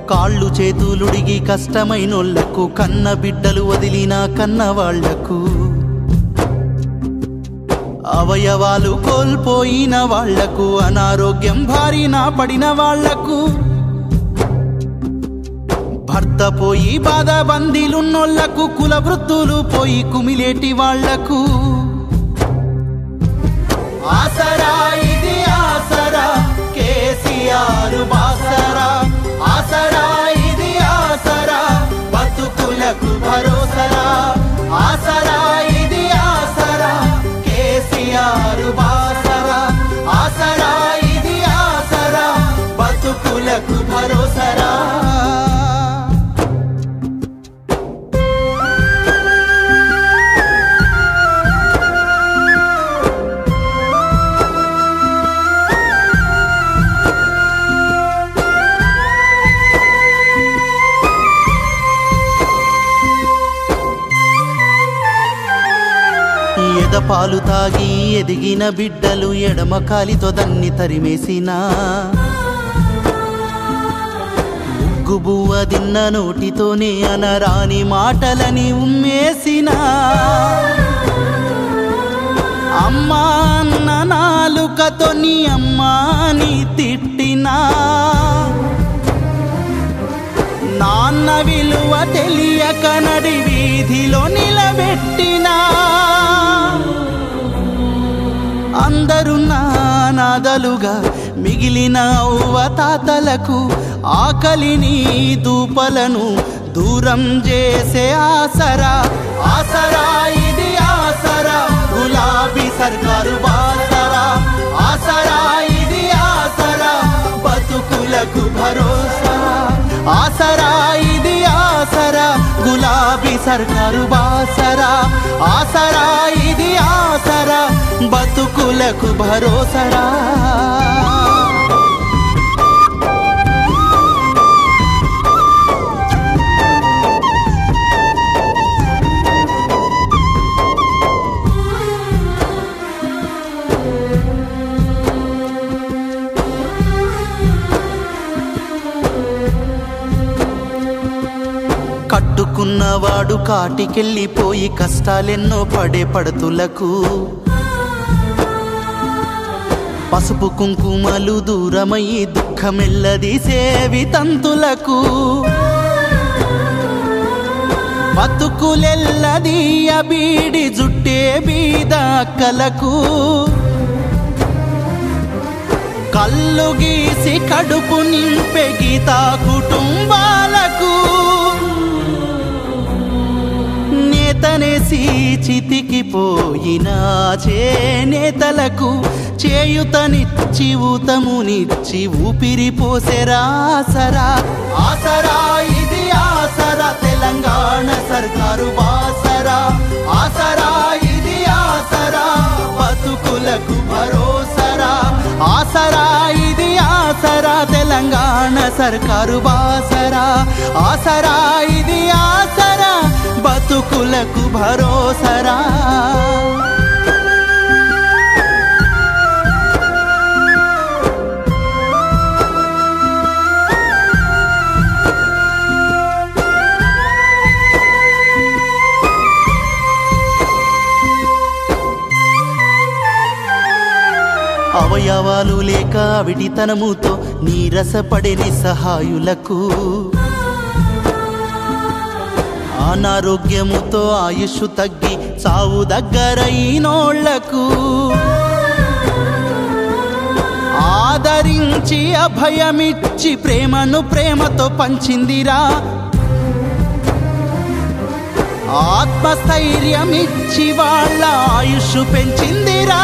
కాళ్ళు చేతులుడిగి కష్టమైనోళ్లకు కన్న బిడ్డలు వదిలిన కన్న వాళ్లకు అవయవాలు కోల్పోయిన వాళ్లకు అనారోగ్యం భారీన పడిన వాళ్లకు భర్త పోయి బాధ బందీలున్నోళ్లకు కుల వృత్తులు పోయి కుమిలేటి వాళ్లకు ఆసరా ఇది ఆసరా కేసీఆర్ బాసరా ఆసరా ఇది ఆసరా బతుకులకు భరోసరా ఆసరా ఇది ఆసరా కేసీఆర్ బాసరా ఆసరా ఇది ఆసరా బతుకులకు భరోసరా ఎదపాలు తాగి ఎదిగిన బిడ్డలు ఎడమ కాలితో దన్ని తరిమేసిన గుబువ్వ దిన్న నోటితోనే అనరాని మాటలని ఉమ్మేసిన అమ్మా అన్న నాలుకతో నీ అమ్మాని తిట్టినా నాన్న విలువ తెలియక నడి వీధిలో నిలబెట్టినా అందరూ నానాదలుగా మిగిలిన ఔవ తాతలకు ఆకలిని దూపలను దూరం చేసే ఆసరా ఆసరా ఇది ఆసరా గులాబీ సర్కారు బాసరా ఆసరా ఇది ఆసరా బతుకులకు భరోసా ఆసరా ఇది ఆసరా గులాబీ సర్కారు బాసరా ఆసరా ఇది ఆసరా బతుకులకు భరోసరా కట్టుకున్నవాడు కాటికెళ్ళిపోయి కష్టాలెన్నో పడే పడతులకు పసుపు కుంకుమలు దూరమయ్యి దుఃఖమెల్లది సేవి తంతులకు బతుకులెల్లది బీడి జుట్టే బీద అక్కలకు కళ్ళు గీసి కడుపు నింపే గీతా కుటుంబాలకు నేతనేసి చితికి పోయిన చేనేతలకు చేయుతనిచ్చి ఊతమునిచ్చి ఊపిరి పోసెరా ఆసరా ఆసరా ఇది ఆసరా తెలంగాణ సర్కారు బాసరా ఆసరా ఇది ఆసరా బతుకులకు భరోసరా ఆసరా ఇది ఆసరా తెలంగాణ సర్కారు బాసరా ఆసరా ఇది ఆసరా బతుకులకు భరోసరా అవయవాలు లేక విడితనముతో నీరసపడే నిస్సహాయులకు అనారోగ్యముతో ఆయుష్ తగ్గి చావు దగ్గరైనోళ్లకు ఆదరించి అభయమిచ్చి ప్రేమను ప్రేమతో పంచిందిరా ఆత్మస్థైర్యమిచ్చి వాళ్ళ ఆయుష్ పెంచిందిరా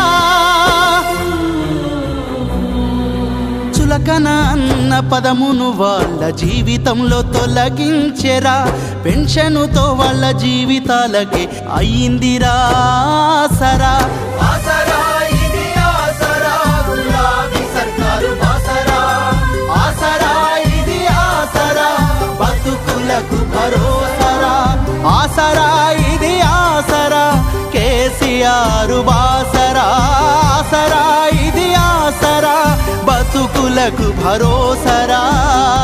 చులకన అన్న పదమును వాళ్ళ జీవితంలో తొలగించెరా పెన్షనుతో వాళ్ళ జీవితాలకే అయ్యిందిరా సరా ఆసరా ఇది ఆసరా గులాబీ సర్కారు బాసరా ఆసరా ఇది ఆసరా బతుకులకు భరోసరా ఆసరా ఇది ఆసరా కేసీఆర్ బాసరా ఆసరా ఇది ఆసరా బతుకులకు భరోసరా